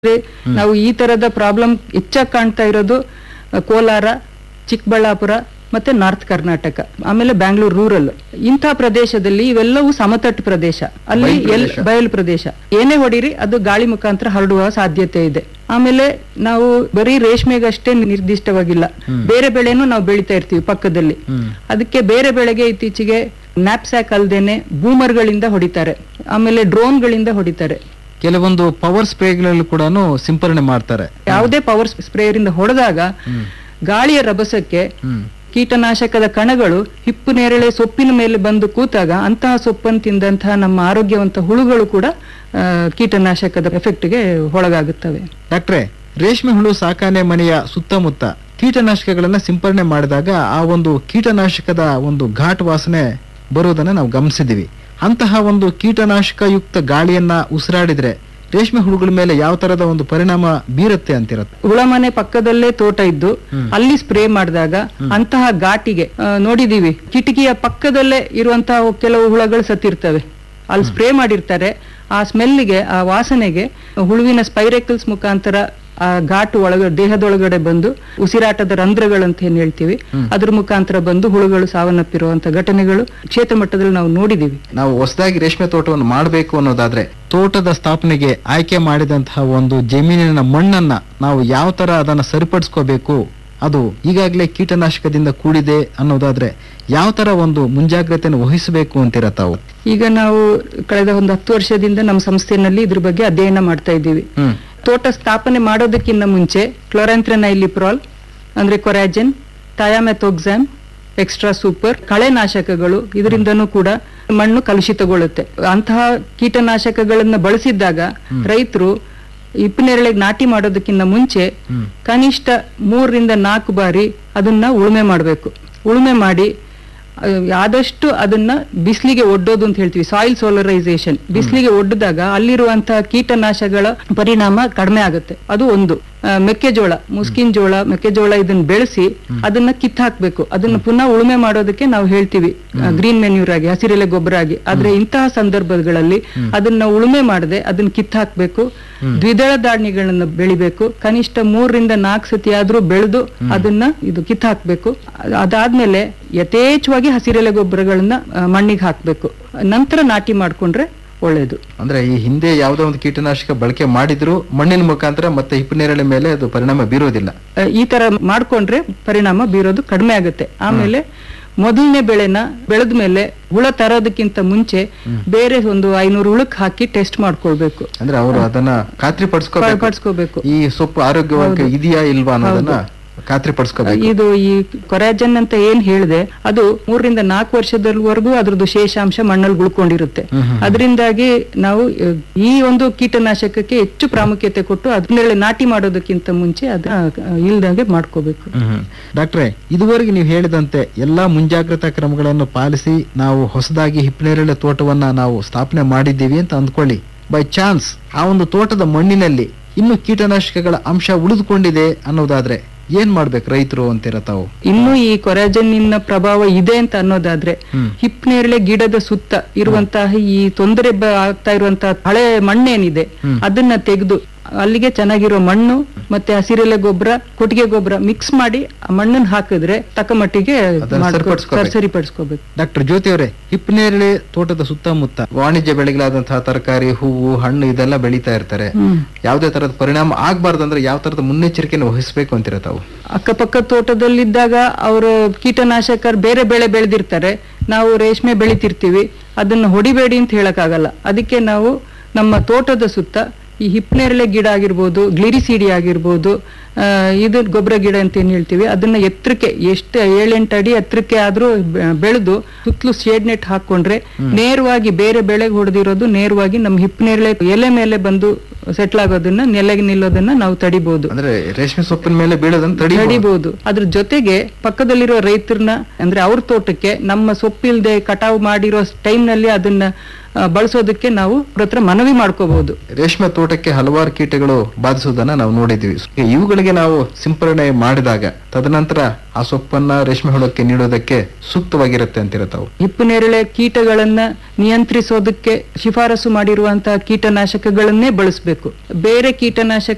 ನಾವು ಈ ತರದ ಪ್ರಾಬ್ಲಮ್ ಹೆಚ್ಚಾಗಿ ಕಾಣ್ತಾ ಇರೋದು ಆ, ಕೋಲಾರ ಚಿಕ್ಕಬಳ್ಳಾಪುರ ಮತ್ತೆ ನಾರ್ತ್ ಕರ್ನಾಟಕ ಆಮೇಲೆ ಬ್ಯಾಂಗ್ಳೂರ್ ರೂರಲ್ ಇಂಥ ಪ್ರದೇಶದಲ್ಲಿ ಇವೆಲ್ಲವೂ ಸಮತಟ್ಟು ಪ್ರದೇಶ ಅಲ್ಲಿ ಬಯಲು ಎಲ್ ಪ್ರದೇಶ. ಬಯಲು ಪ್ರದೇಶ ಏನೇ ಹೊಡಿರಿ ಅದು ಗಾಳಿ ಮುಖಾಂತರ ಹರಡುವ ಸಾಧ್ಯತೆ ಇದೆ ಆಮೇಲೆ ನಾವು ಬರೀ ರೇಷ್ಮೆಗಷ್ಟೇ ನಿರ್ದಿಷ್ಟವಾಗಿಲ್ಲ ಬೇರೆ ಬೆಳೆನೂ ನಾವು ಬೆಳಿತಾ ಇರ್ತೀವಿ ಪಕ್ಕದಲ್ಲಿ ಅದಕ್ಕೆ ಬೇರೆ ಬೆಳೆಗೆ ಇತ್ತೀಚೆಗೆ ನ್ಯಾಪ್ಸ್ಯಾಕ್ ಅಲ್ದೇನೆ ಬೂಮರ್ಗಳಿಂದ ಹೊಡಿತಾರೆ ಆಮೇಲೆ ಡ್ರೋನ್ಗಳಿಂದ ಹೊಡಿತಾರೆ ಕೆಲವೊಂದು ಪವರ್ ಸ್ಪ್ರೇಗಳಲ್ಲಿ ಕೂಡ ಸಿಂಪರಣೆ ಮಾಡ್ತಾರೆ ಯಾವುದೇ ಪವರ್ ಸ್ಪ್ರೇಯರ್ ಇಂದ ಹೊಡೆದಾಗ ಗಾಳಿಯ ರಭಸಕ್ಕೆ ಹ್ಮ್ ಕೀಟನಾಶಕದ ಕಣಗಳು ಹಿಪ್ಪು ನೇರಳೆ ಸೊಪ್ಪಿನ ಮೇಲೆ ಬಂದು ಕೂತಾಗ ಅಂತಹ ಸೊಪ್ಪನ್ನು ತಿಂದಂತಹ ನಮ್ಮ ಆರೋಗ್ಯವಂತ ಹುಳುಗಳು ಕೂಡ ಆ, ಕೀಟನಾಶಕದ ಎಫೆಕ್ಟ್ಗೆ ಒಳಗಾಗುತ್ತವೆ ಡಾಕ್ಟ್ರೆ ರೇಷ್ಮೆ ಹುಳು ಸಾಕಾಣೆ ಮನೆಯ ಸುತ್ತಮುತ್ತ ಕೀಟನಾಶಕಗಳನ್ನ ಸಿಂಪರಣೆ ಮಾಡಿದಾಗ ಆ ಒಂದು ಕೀಟನಾಶಕದ ಒಂದು ಘಾಟ್ ವಾಸನೆ ಬರುವುದನ್ನ ನಾವು ಗಮನಿಸಿದೀವಿ ಅಂತಹ ಒಂದು ಕೀಟನಾಶಕ ಯುಕ್ತ ಗಾಳಿಯನ್ನ ಉಸಿರಾಡಿದ್ರೆ ರೇಷ್ಮೆ ಹುಳುಗಳ ಮೇಲೆ ಯಾವ ತರದ ಒಂದು ಪರಿಣಾಮ ಬೀರುತ್ತೆ ಅಂತಿರತ್ತೆ ಹುಳಮನೆ ಪಕ್ಕದಲ್ಲೇ ತೋಟ ಇದ್ದು ಅಲ್ಲಿ ಸ್ಪ್ರೇ ಮಾಡಿದಾಗ ಅಂತಹ ಘಾಟಿಗೆ ಆ, ನೋಡಿದೀವಿ ಕಿಟಕಿಯ ಪಕ್ಕದಲ್ಲೇ ಇರುವಂತಹ ಕೆಲವು ಹುಳಗಳು ಸತ್ತಿರ್ತವೆ ಅಲ್ಲಿ ಸ್ಪ್ರೇ ಮಾಡಿರ್ತಾರೆ ಆ ಸ್ಮೆಲ್ಗೆ ಆ ವಾಸನೆಗೆ ಹುಳುವಿನ ಸ್ಪೈರೆಕಲ್ಸ್ ಮುಖಾಂತರ ಆ ಘಾಟು ಒಳಗ ದೇಹದೊಳಗಡೆ ಬಂದು ಉಸಿರಾಟದ ರಂಧ್ರಗಳಂತ ಏನ್ ಹೇಳ್ತೀವಿ ಅದ್ರ ಮುಖಾಂತರ ಬಂದು ಹುಳುಗಳು ಸಾವನ್ನಪ್ಪಿರುವಂತ ಘಟನೆಗಳು ಕ್ಷೇತ್ರ ಮಟ್ಟದಲ್ಲಿ ನಾವು ನೋಡಿದೀವಿ ನಾವು ಹೊಸದಾಗಿ ರೇಷ್ಮೆ ತೋಟವನ್ನು ಮಾಡಬೇಕು ಅನ್ನೋದಾದ್ರೆ ತೋಟದ ಸ್ಥಾಪನೆಗೆ ಆಯ್ಕೆ ಮಾಡಿದಂತಹ ಒಂದು ಜಮೀನಿನ ಮಣ್ಣನ್ನ ನಾವು ಯಾವ ತರ ಅದನ್ನ ಸರಿಪಡಿಸ್ಕೋಬೇಕು ಅದು ಈಗಾಗಲೇ ಕೀಟನಾಶಕದಿಂದ ಕೂಡಿದೆ ಅನ್ನೋದಾದ್ರೆ ಯಾವ ತರ ಒಂದು ಮುಂಜಾಗ್ರತೆಯನ್ನು ವಹಿಸಬೇಕು ಅಂತೀರ ತಾವು ಈಗ ನಾವು ಕಳೆದ ಒಂದು ಹತ್ತು ವರ್ಷದಿಂದ ನಮ್ಮ ಸಂಸ್ಥೆಯಲ್ಲಿ ಇದ್ರ ಬಗ್ಗೆ ಅಧ್ಯಯನ ಮಾಡ್ತಾ ಇದ್ದೀವಿ ಹ್ಮ್ ತೋಟ ಸ್ಥಾಪನೆ ಮಾಡೋದಕ್ಕಿಂತ ಮುಂಚೆ ಕ್ಲೋರಾಂಥ್ರನೈಲಿಪ್ರಾಲ್ ಅಂದ್ರೆ ಕೊರಾಜನ್ ಥಯಾಮೆಥೋಕ್ಸಾಮ್ ಎಕ್ಸ್ಟ್ರಾ ಸೂಪರ್ ಕಳೆನಾಶಕಗಳು ಇದರಿಂದನೂ ಕೂಡ ಮಣ್ಣು ಕಲುಷಿತಗೊಳ್ಳುತ್ತೆ ಅಂತಹ ಕೀಟನಾಶಕಗಳನ್ನ ಬಳಸಿದ್ದಾಗ ರೈತರು ಇಪ್ಪನೇರಳೆಗೆ ನಾಟಿ ಮಾಡೋದಕ್ಕಿಂತ ಮುಂಚೆ ಕನಿಷ್ಠ ಮೂರರಿಂದ ನಾಲ್ಕು ಬಾರಿ ಅದನ್ನ ಉಳುಮೆ ಮಾಡಬೇಕು ಉಳುಮೆ ಮಾಡಿ ಆ, ಆದಷ್ಟು ಅದನ್ನ ಬಿಸಿಲಿಗೆ ಒಡ್ಡೋದು ಅಂತ ಹೇಳ್ತೀವಿ ಸಾಯಿಲ್ ಸೋಲರೈಸೇಷನ್ ಬಿಸಿಲಿಗೆ ಒಡ್ಡಿದಾಗ ಅಲ್ಲಿರುವಂತಹ ಕೀಟನಾಶಕಗಳ ಪರಿಣಾಮ ಕಡಿಮೆ ಆಗುತ್ತೆ ಅದು ಒಂದು ಆ, ಮೆಕ್ಕೆಜೋಳ ಮುಸ್ಕಿನ ಜೋಳ ಮೆಕ್ಕೆಜೋಳ ಇದನ್ನ ಬೆಳೆಸಿ ಅದನ್ನ ಕಿತ್ತಾಕ್ಬೇಕು ಅದನ್ನ ಪುನಃ ಉಳುಮೆ ಮಾಡೋದಕ್ಕೆ ನಾವು ಹೇಳ್ತೀವಿ ಗ್ರೀನ್ ಮೆನ್ಯೂರ್ ಆಗಿ ಹಸಿರೆಲೆ ಗೊಬ್ಬರ ಆಗಿ ಆದ್ರೆ ಇಂತಹ ಸಂದರ್ಭಗಳಲ್ಲಿ ಅದನ್ನ ಉಳುಮೆ ಮಾಡದೆ ಅದನ್ನ ಕಿತ್ತಾಕ್ಬೇಕು ದ್ವಿದಳ ಧಾನ್ಯಗಳನ್ನ ಬೆಳಿಬೇಕು ಕನಿಷ್ಠ ಮೂರರಿಂದ ನಾಲ್ಕು ಸತಿ ಆದ್ರೂ ಬೆಳೆದು ಅದನ್ನ ಇದು ಕಿತ್ತಾಕ್ಬೇಕು ಅದ್- ಅದಾದ್ಮೇಲೆ ಯಥೇಚ್ಛವಾಗಿ ಹಸಿರೆಲೆ ಗೊಬ್ಬರಗಳನ್ನ ಆ, ಮಣ್ಣಿಗೆ ಹಾಕ್ಬೇಕು ನಂತರ ನಾಟಿ ಮಾಡ್ಕೊಂಡ್ರೆ ಒಳ್ಳೇದು ಅಂದ್ರೆ ಈ ಹಿಂದೆ ಯಾವುದೋ ಒಂದು ಕೀಟನಾಶಕ ಬಳಕೆ ಮಾಡಿದ್ರು ಮಣ್ಣಿನ ಮುಖಾಂತರ ಮತ್ತೆ ಹಿಪ್ಪನೇರಳೆ ಮೇಲೆ ಅದು ಪರಿಣಾಮ ಬೀರೋದಿಲ್ಲ ಆ, ಈ ತರ ಮಾಡ್ಕೊಂಡ್ರೆ ಪರಿಣಾಮ ಬೀರೋದು ಕಡಿಮೆ ಆಗುತ್ತೆ ಆಮೇಲೆ ಮೊದಲನೇ ಬೆಳೆನ ಬೆಳೆದ ಮೇಲೆ ಹುಳ ತರೋದಕ್ಕಿಂತ ಮುಂಚೆ ಬೇರೆ ಒಂದು ಐನೂರು ಹುಳಕ್ ಹಾಕಿ ಟೆಸ್ಟ್ ಮಾಡ್ಕೊಳ್ಬೇಕು ಅಂದ್ರೆ ಅವರು ಅದನ್ನ ಖಾತ್ರಿ ಪಡಿಸ್ಕೋಬೇಕು ಪಡಿಸ್ಕೋಬೇಕು ಈ ಸೊಪ್ಪು ಆರೋಗ್ಯವಾಗಿ ಇದೆಯಾ ಇಲ್ವಾ ಅನ್ನೋದನ್ನ ಖಾತ್ರಿ ಪಡಿಸ್ಕೋಬೇಕು ಇದು ಈ ಕೊರಾಜನ್ ಅಂತ ಏನ್ ಹೇಳಿದೆ ಅದು ಮೂರರಿಂದ ನಾಲ್ಕು ವರ್ಷದವರೆಗೂ ಅದ್ರದ್ದು ಶೇಷಾಂಶ ಮಣ್ಣಲ್ಲಿ ಉಳ್ಕೊಂಡಿರುತ್ತೆ ಅದರಿಂದಾಗಿ ನಾವು ಅಹ್, ಈ ಒಂದು ಕೀಟನಾಶಕಕ್ಕೆ ಹೆಚ್ಚು ಪ್ರಾಮುಖ್ಯತೆ ಕೊಟ್ಟು ಅದನ್ನೆಲ್ಲ ನಾಟಿ ಮಾಡೋದಕ್ಕಿಂತ ಮುಂಚೆ ಅದನ್ನ ಇಲ್ದಂಗೆ ಮಾಡ್ಕೋಬೇಕು ಡಾಕ್ಟ್ರೆ ಇದುವರೆಗೆ ನೀವು ಹೇಳಿದಂತೆ ಎಲ್ಲಾ ಮುಂಜಾಗ್ರತಾ ಕ್ರಮಗಳನ್ನು ಪಾಲಿಸಿ ನಾವು ಹೊಸದಾಗಿ ಹಿಪ್ಪನೇರಳೆ ತೋಟವನ್ನ ನಾವು ಸ್ಥಾಪನೆ ಮಾಡಿದ್ದೀವಿ ಅಂತ ಅಂದ್ಕೊಳ್ಳಿ ಬೈ ಚಾನ್ಸ್ ಆ ಒಂದು ತೋಟದ ಮಣ್ಣಿನಲ್ಲಿ ಇನ್ನು ಕೀಟನಾಶಕಗಳ ಅಂಶ ಉಳಿದುಕೊಂಡಿದೆ ಅನ್ನೋದಾದ್ರೆ ಏನ್ ಮಾಡ್ಬೇಕು ರೈತರು ಅಂತೀರ ತಾವು ಇನ್ನು ಈ ಕೊರಾಜನ್ನಿನ ಪ್ರಭಾವ ಇದೆ ಅಂತ ಅನ್ನೋದಾದ್ರೆ ಹಿಪ್ನೇರಳೆ ಗಿಡದ ಸುತ್ತ ಇರುವಂತಹ ಈ ತೊಂದರೆ ಬ- ಆಗ್ತಾ ಇರುವಂತಹ ಹಳೆ ಮಣ್ಣೇನಿದೆ ಅದನ್ನ ತೆಗೆದು ಅಲ್ಲಿಗೆ ಚೆನ್ನಾಗಿರೋ ಮಣ್ಣು ಮತ್ತೆ ಹಸಿರೆಲೆ ಗೊಬ್ಬರ ಕೊಟ್ಟಿಗೆ ಗೊಬ್ಬರ ಮಿಕ್ಸ್ ಮಾಡಿ ಆ ಮಣ್ಣನ್ನ ಹಾಕಿದ್ರೆ ತಕ್ಕ ಮಟ್ಟಿಗೆ ಅದನ್ನ ಮಾಡ್ಕೊ- ಸರಿಪಡಿಸ್ಕೋಬೇಕು. ಸರಿಪಡಿಸ್ಕೋಬೇಕು ಡಾಕ್ಟರ್ ಜ್ಯೋತಿ ಅವರೇ ಹಿಪ್ಪನೇರಳೆ ತೋಟದ ಸುತ್ತಮುತ್ತ ವಾಣಿಜ್ಯ ಬೆಳೆಗಳಾದಂತಹ ತರಕಾರಿ ಹೂವು ಹಣ್ಣು ಇದೆಲ್ಲ ಬೆಳೀತಾ ಇರ್ತಾರೆ ಹ್ಮ್ ಯಾವುದೇ ತರದ ಪರಿಣಾಮ ಆಗ್ಬಾರ್ದಂದ್ರೆ ಯಾವ ತರದ ಮುನ್ನೆಚ್ಚರಿಕೆಯನ್ನು ವಹಿಸಬೇಕು ಅಂತೀರ ತಾವು ಅಕ್ಕಪಕ್ಕ ತೋಟದಲ್ಲಿದ್ದಾಗ ಅವರು ಕೀಟನಾಶಕ ಬೇರೆ ಬೆಳೆ ಬೆಳೆದಿರ್ತಾರೆ ನಾವು ರೇಷ್ಮೆ ಬೆಳಿತಿರ್ತೀವಿ ಅದನ್ನು ಹೊಡಿಬೇಡಿ ಅಂತ ಹೇಳಕ್ಕಾಗಲ್ಲ ಅದಕ್ಕೆ ನಾವು ನಮ್ಮ ತೋಟದ ಸುತ್ತ ಈ ಹಿಪ್ನೇರಳೆ ಗಿಡ ಆಗಿರ್ಬೋದು ಗ್ಲಿರಿಸಿಡಿ ಆಗಿರ್ಬೋದು ಆ, ಇದು ಗೊಬ್ಬರ ಗಿಡ ಅಂತ ಏನ್ ಹೇಳ್ತೀವಿ ಅದನ್ನ ಎತ್ತರಕ್ಕೆ ಎಷ್ಟು ಏಳೆಂಟು ಅಡಿ ಎತ್ತರಕ್ಕೆ ಆದ್ರೂ ಬೆ- ಬೆಳೆದು ಸುತ್ತಲೂ ಶೇಡ್ ನೆಟ್ ಹಾಕೊಂಡ್ರೆ ನೇರವಾಗಿ ಬೇರೆ ಬೆಳೆಗೆ ಹೊಡೆದಿರೋದು ನೇರವಾಗಿ ನಮ್ಮ ಹಿಪ್ನೇರಳೆ ಎಲೆ ಮೇಲೆ ಬಂದು ಸೆಟ್ಲ್ ಆಗೋದನ್ನ ನೆಲೆಗೆ ನಿಲ್ಲೋದನ್ನ ನಾವು ತಡಿಬಹುದು ಅಂದ್ರೆ ರೇಷ್ಮೆ ಸೊಪ್ಪಿನ ಮೇಲೆ ಬೀಳೋದನ್ನ ತಡಿ ತಡಿಬಹುದು ಅದ್ರ ಜೊತೆಗೆ ಪಕ್ಕದಲ್ಲಿರೋ ರೈತರನ್ನ ಅಂದ್ರೆ ಅವ್ರ ತೋಟಕ್ಕೆ ನಮ್ಮ ಸೊಪ್ಪಿಲ್ದೆ ಕಟಾವು ಮಾಡಿರೋ time ನಲ್ಲಿ ಅದನ್ನ ಆ, ಬಳಸೋದಕ್ಕೆ ನಾವು ಅವ್ರ ಹತ್ರ ಮನವಿ ಮಾಡ್ಕೋಬಹುದು ರೇಷ್ಮೆ ತೋಟಕ್ಕೆ ಹಲವಾರು ಕೀಟಗಳು ಬಾಧಿಸುವುದನ್ನ ನಾವು ನೋಡಿದ್ದೀವಿ ಇವುಗಳಿಗೆ ನಾವು ಸಿಂಪರಣೆ ಮಾಡಿದಾಗ ತದನಂತರ ಆ ಸೊಪ್ಪನ್ನ ರೇಷ್ಮೆ ಹುಳಕ್ಕೆ ನೀಡೋದಕ್ಕೆ ಸೂಕ್ತವಾಗಿರುತ್ತೆ ಅಂತೀರ ತಾವು ಹಿಪ್ಪು ನೇರಳೆ ಕೀಟಗಳನ್ನ ನಿಯಂತ್ರಿಸೋದಕ್ಕೆ ಶಿಫಾರಸು ಮಾಡಿರುವಂತಹ ಕೀಟನಾಶಕಗಳನ್ನೇ ಬಳಸಬೇಕು ಬೇರೆ ಕೀಟನಾಶಕ